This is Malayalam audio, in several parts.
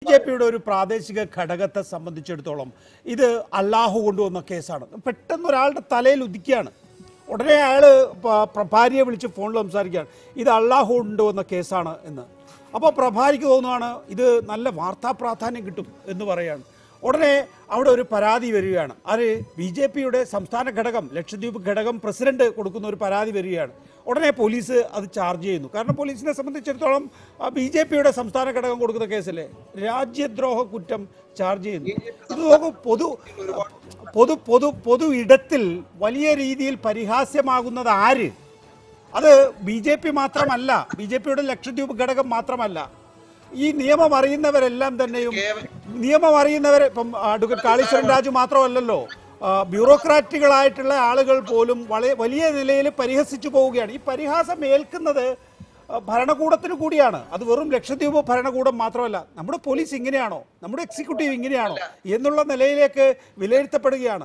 ജെ പിയുടെ ഒരു പ്രാദേശിക ഘടകത്തെ സംബന്ധിച്ചിടത്തോളം ഇത് അള്ളാഹു കൊണ്ടുവന്ന കേസാണ് പെട്ടെന്ന് ഒരാളുടെ തലയിൽ ഉദിക്കുകയാണ് ഉടനെ അയാൾ ഭാര്യയെ വിളിച്ച് ഫോണിൽ സംസാരിക്കുകയാണ് ഇത് അള്ളാഹു കൊണ്ടുവന്ന കേസാണ് എന്ന് അപ്പോൾ പ്രഭാരിക്ക് തോന്നുകയാണ് ഇത് നല്ല വാർത്താ പ്രാധാന്യം കിട്ടും എന്ന് പറയുകയാണ് ഉടനെ അവിടെ ഒരു പരാതി വരികയാണ് അത് ബി ജെ പിയുടെ സംസ്ഥാന ഘടകം ലക്ഷദ്വീപ് ഘടകം പ്രസിഡന്റ് കൊടുക്കുന്ന ഒരു പരാതി വരികയാണ് ഉടനെ പോലീസ് അത് ചാർജ് ചെയ്യുന്നു കാരണം പോലീസിനെ സംബന്ധിച്ചിടത്തോളം ബി ജെ പിയുടെ സംസ്ഥാന ഘടകം കൊടുക്കുന്ന കേസല്ലേ രാജ്യദ്രോഹ കുറ്റം ചാർജ് ചെയ്യുന്നു ഇത് നോക്കൂ പൊതു പൊതു പൊതു പൊതു ഇടത്തിൽ വലിയ രീതിയിൽ പരിഹാസ്യമാകുന്നത് ആര് അത് ബി ജെ പി മാത്രമല്ല ബി ജെ പിയുടെ ലക്ഷദ്വീപ് ഘടകം മാത്രമല്ല ഈ നിയമം അറിയുന്നവരെല്ലാം തന്നെയും നിയമം അറിയുന്നവർ ഇപ്പം അഡ്വക്കേറ്റ് കാളീശ്വരൻ രാജു മാത്രമല്ലല്ലോ ആ, ബ്യൂറോക്രാറ്റുകളായിട്ടുള്ള ആളുകൾ പോലും വളരെ വലിയ നിലയിൽ പരിഹസിച്ചു പോവുകയാണ് ഈ പരിഹാസം ഏൽക്കുന്നത് ആ, ഭരണകൂടത്തിന് കൂടിയാണ് അത് വെറും ലക്ഷദ്വീപ് ഭരണകൂടം മാത്രമല്ല നമ്മുടെ പോലീസ് ഇങ്ങനെയാണോ നമ്മുടെ എക്സിക്യൂട്ടീവ് ഇങ്ങനെയാണോ എന്നുള്ള നിലയിലേക്ക് വിലയിരുത്തപ്പെടുകയാണ്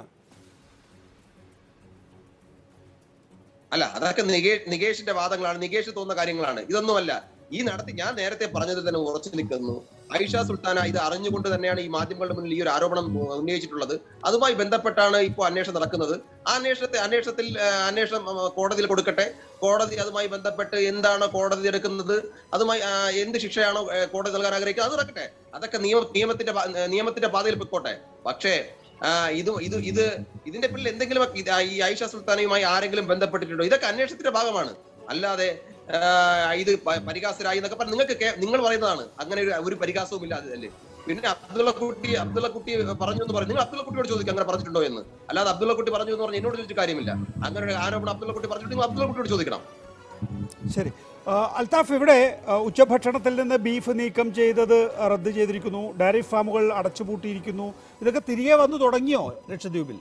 അല്ല അതൊക്കെ നികേഷ് നികേഷിന്റെ വാദങ്ങളാണ് നികേഷ് തോന്നുന്ന കാര്യങ്ങളാണ് ഇതൊന്നുമല്ല ഈ നടത്തി ഞാൻ നേരത്തെ പറഞ്ഞത് തന്നെ ഉറച്ചു നിൽക്കുന്നു ഐഷ സുൽത്താന ഇത് അറിഞ്ഞുകൊണ്ട് തന്നെയാണ് ഈ മാധ്യമങ്ങളുടെ മുന്നിൽ ഈ ഒരു ആരോപണം ഉന്നയിച്ചിട്ടുള്ളത് അതുമായി ബന്ധപ്പെട്ടാണ് ഇപ്പോൾ അന്വേഷണം നടക്കുന്നത് ആ അന്വേഷണത്തെ അന്വേഷണത്തിൽ ആ, അന്വേഷണം ആ, കോടതിയിൽ കൊടുക്കട്ടെ കോടതി അതുമായി ബന്ധപ്പെട്ട് എന്താണ് കോടതി എടുക്കുന്നത് അതുമായി ആ, എന്ത് ശിക്ഷയാണോ ആ, കോടതി നൽകാൻ ആഗ്രഹിക്കുന്നത് അത് നടക്കട്ടെ അതൊക്കെ നിയമ നിയമത്തിന്റെ പാ- നിയമത്തിന്റെ പാതയിൽ പൊയ്ക്കോട്ടെ പക്ഷേ ആ, ഇത് ഇത് ഇത് ഇതിന്റെ പിന്നിൽ എന്തെങ്കിലും ഇത് ഈ ഐഷ സുൽത്താനയുമായി ആരെങ്കിലും ബന്ധപ്പെട്ടിട്ടുണ്ടോ ഇതൊക്കെ അന്വേഷണത്തിന്റെ ഭാഗമാണ് അല്ലാതെ ആ, ഇത് പ- പരിഹാസരായി എന്നൊക്കെ പറഞ്ഞ് നിങ്ങൾക്ക് കേ- നിങ്ങൾ പറയുന്നതാണ് അങ്ങനെ ഒരു ഒരു പരിഹാസവും ഇല്ല അതല്ലേ പിന്നെ അബ്ദുള്ള കുട്ടി അബ്ദുള്ള കുട്ടി പറഞ്ഞു എന്ന് പറഞ്ഞു നിങ്ങൾ അബ്ദുള്ള കുട്ടിയോട് ചോദിക്കും അങ്ങനെ പറഞ്ഞിട്ടുണ്ടോ എന്ന് അല്ലാതെ അബ്ദുള്ള കുട്ടി പറഞ്ഞു എന്ന് പറഞ്ഞ് എന്നോട് ചോദിച്ച കാര്യമില്ല അങ്ങനെ ഒരു ആരോപണം അബ്ദുള്ള കുട്ടി പറഞ്ഞിട്ട് നിങ്ങൾ അബ്ദുള്ള കുട്ടിയോട് ചോദിക്കണം ശരി ആ, അൽത്താഫ് ഇവിടെ ആ, ഉച്ചഭക്ഷണത്തിൽ നിന്ന് ബീഫ് നീക്കം ചെയ്തത് റദ്ദ് ചെയ്തിരിക്കുന്നു ഡയറി ഫാമുകൾ അടച്ചുപൂട്ടിയിരിക്കുന്നു ഇതൊക്കെ തിരികെ വന്നു തുടങ്ങിയോ ലക്ഷദ്വീപിൽ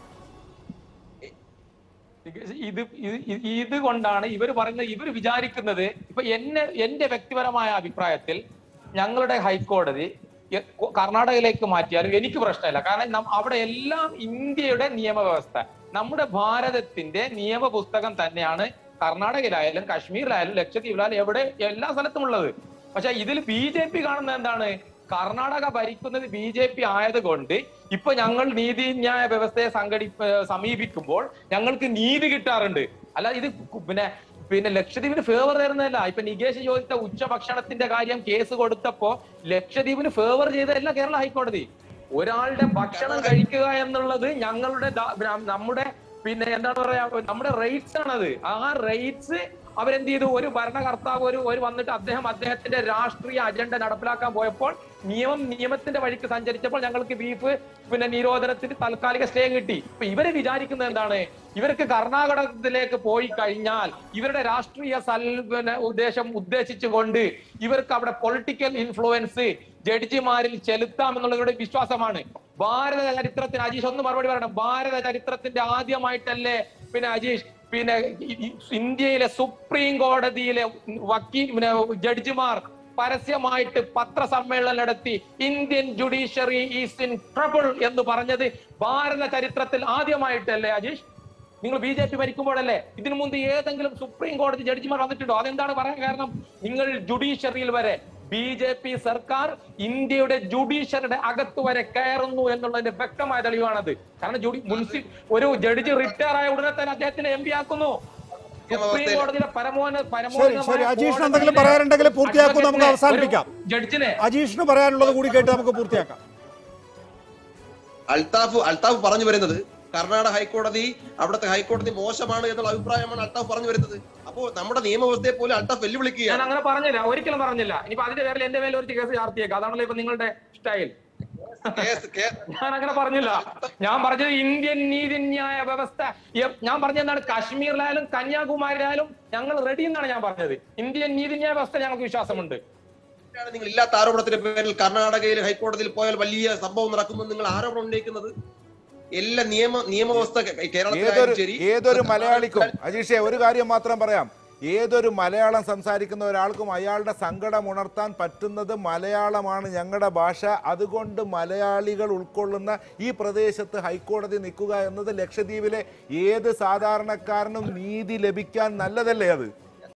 ഇത് ഇത് ഇത് കൊണ്ടാണ് ഇവർ പറയുന്നത് ഇവർ വിചാരിക്കുന്നത് ഇപ്പൊ എന്നെ എന്റെ വ്യക്തിപരമായ അഭിപ്രായത്തിൽ ഞങ്ങളുടെ ഹൈക്കോടതി എ- കൊ- കർണാടകയിലേക്ക് മാറ്റിയാലും എനിക്ക് പ്രശ്നമില്ല കാരണം നം- അവിടെ എല്ലാം ഇന്ത്യയുടെ നിയമവ്യവസ്ഥ നമ്മുടെ ഭാരതത്തിന്റെ നിയമപുസ്തകം തന്നെയാണ് കർണാടകയിലായാലും കാശ്മീരിലായാലും ലക്ഷദ്വീപിലായാലും എവിടെ എല്ലാ സ്ഥലത്തും ഉള്ളത് പക്ഷെ ഇതിൽ ബി ജെ പി കാണുന്നത് എന്താണ് കർണാടക ഭരിക്കുന്നത് ബി ജെ പി ആയതുകൊണ്ട് ഇപ്പൊ ഞങ്ങൾ നീതിന്യായ വ്യവസ്ഥയെ സംഘടി ഏർ സമീപിക്കുമ്പോൾ ഞങ്ങൾക്ക് നീതി കിട്ടാറുണ്ട് അല്ല ഇത് കു- പിന്നെ പിന്നെ ലക്ഷദ്വീപിന് ഫേവർ തരുന്നതല്ല ഇപ്പൊ നികേഷ് ചോദിച്ച ഉച്ചഭക്ഷണത്തിന്റെ കാര്യം കേസ് കൊടുത്തപ്പോ ലക്ഷദ്വീപിന് ഫേവർ ചെയ്തതല്ല കേരള ഹൈക്കോടതി ഒരാളുടെ ഭക്ഷണം കഴിക്കുക എന്നുള്ളത് ഞങ്ങളുടെ ദാ- ന- നമ്മുടെ പിന്നെ എന്താണ് പറയാ നമ്മുടെ റൈറ്റ്സ് ആണത് ആ റൈറ്റ്സ് അവരെന്ത് ചെയ്തു ഒരു ഭരണകർത്താവ് ഒരു ഒരു വന്നിട്ട് അദ്ദേഹം അദ്ദേഹത്തിന്റെ രാഷ്ട്രീയ അജണ്ട നടപ്പിലാക്കാൻ പോയപ്പോൾ നിയമം നിയമത്തിന്റെ വഴിക്ക് സഞ്ചരിച്ചപ്പോൾ ഞങ്ങൾക്ക് ബീഫ് പിന്നെ നിരോധനത്തിന് താൽക്കാലിക സ്റ്റേ കിട്ടി ഇപ്പൊ ഇവര് വിചാരിക്കുന്നത് എന്താണ് ഇവർക്ക് കർണാടകത്തിലേക്ക് പോയി കഴിഞ്ഞാൽ ഇവരുടെ രാഷ്ട്രീയ സൽ പിന്നെ ഉദ്ദേശം ഉദ്ദേശിച്ചുകൊണ്ട് ഇവർക്ക് അവിടെ പൊളിറ്റിക്കൽ ഇൻഫ്ലുവൻസ് ജഡ്ജിമാരിൽ ചെലുത്താം എന്നുള്ളവരുടെ വിശ്വാസമാണ് ഭാരത ചരിത്രത്തിന് അജീഷ് ഒന്ന് മറുപടി പറയണം ഭാരത ചരിത്രത്തിന്റെ ആദ്യമായിട്ടല്ലേ പിന്നെ അജീഷ് പിന്നെ ഇ- ഇ- ഇന്ത്യയിലെ സുപ്രീം കോടതിയിലെ വക്കീൽ പിന്നെ ജഡ്ജിമാർ പരസ്യമായിട്ട് പത്രസമ്മേളനം നടത്തി Indian judiciary is in trouble എന്ന് പറഞ്ഞത് ഭാരത ചരിത്രത്തിൽ ആദ്യമായിട്ടല്ലേ അജീഷ് നിങ്ങൾ ബി ജെ പി ഭരിക്കുമ്പോഴല്ലേ ഇതിനു മുമ്പ് ഏതെങ്കിലും സുപ്രീം കോടതി ജഡ്ജിമാർ വന്നിട്ടുണ്ടോ അതെന്താണ് പറയാൻ കാരണം നിങ്ങൾ ജുഡീഷ്യറിയിൽ വരെ ബി ജെ പി സർക്കാർ ഇന്ത്യയുടെ ജുഡീഷ്യറിയുടെ അകത്ത് വരെ കയറുന്നു എന്നുള്ളതിന്റെ വ്യക്തമായ തെളിവാണത് കാരണം ജുഡി മുൻസി ഒരു ജഡ്ജി റിട്ടയർ ആയ ഉടനെ തന്നെ അദ്ദേഹത്തിന് എം പി ആക്കുന്നു സുപ്രീം കോടതിയിലെ പരമോന്ന ശരി ശരി അജീഷിന് എന്തെങ്കിലും പറയാനുണ്ടെങ്കിൽ പൂർത്തിയാക്കൂ നമുക്ക് അവസാനിപ്പിക്കാം ജഡ്ജിനെ അജീഷിന് പറയാനുള്ളത് കൂടി കേട്ട് നമുക്ക് പൂർത്തിയാക്കാം അൽത്താഫ് അൽത്താഫ് പറഞ്ഞു വരുന്നത് കർണാടക ഹൈക്കോടതി അവിടുത്തെ ഹൈക്കോടതി മോശമാണ് എന്നുള്ള അഭിപ്രായമാണ് അൽത്താഫ് പറഞ്ഞു വരുന്നത് അപ്പോ നമ്മുടെ നിയമവ്യവസ്ഥയെ പോലും അൽത്താഫ് ഞാൻ വെല്ലുവിളിക്കുകയാണ് അങ്ങനെ പറഞ്ഞില്ല ഒരിക്കലും പറഞ്ഞില്ല ഇനിയിപ്പോ അതിന്റെ പേരിൽ എന്റെ മേലെ ഒരു കേസ് ചാർത്തിയേക്കാം അതാണല്ലോ ഇപ്പൊ നിങ്ങളുടെ സ്റ്റൈൽ കേസ് കേ- ഞാൻ അങ്ങനെ പറഞ്ഞില്ല ഞാൻ പറഞ്ഞത് ഇന്ത്യൻ നീതിന്യായ വ്യവസ്ഥ എ- ഞാൻ പറഞ്ഞത് എന്താണ് കാശ്മീരിലായാലും കന്യാകുമാരിയിലായാലും ഞങ്ങൾ റെഡി എന്നാണ് ഞാൻ പറഞ്ഞത് ഇന്ത്യൻ നീതിന്യായ വ്യവസ്ഥ ഞങ്ങൾക്ക് വിശ്വാസമുണ്ട് ാണ് നിങ്ങൾ ഇല്ലാത്ത ആരോപണത്തിന്റെ പേരിൽ കർണാടകയിൽ ഹൈക്കോടതിയിൽ പോയാൽ വലിയ സംഭവം നടക്കുന്നു നിങ്ങൾ ആരോപണം ഉന്നയിക്കുന്നത് എല്ലാ നിയമ നിയമവ്യവസ്ഥ കേ- ഏതൊരു കേരളത്തിലായാലും ശരി ഏതൊരു മലയാളിക്കും അജീഷെ ഒരു കാര്യം മാത്രം പറയാം ഏതൊരു മലയാളം സംസാരിക്കുന്ന ഒരാൾക്കും അയാളുടെ സങ്കടം ഉണർത്താൻ പറ്റുന്നത് മലയാളമാണ് ഞങ്ങളുടെ ഭാഷ അതുകൊണ്ട് മലയാളികൾ ഉൾക്കൊള്ളുന്ന ഈ പ്രദേശത്ത് ഹൈക്കോടതി നിൽക്കുക എന്നത് ലക്ഷദ്വീപിലെ ഏത് സാധാരണക്കാരനും നീതി ലഭിക്കാൻ നല്ലതല്ലേ അത്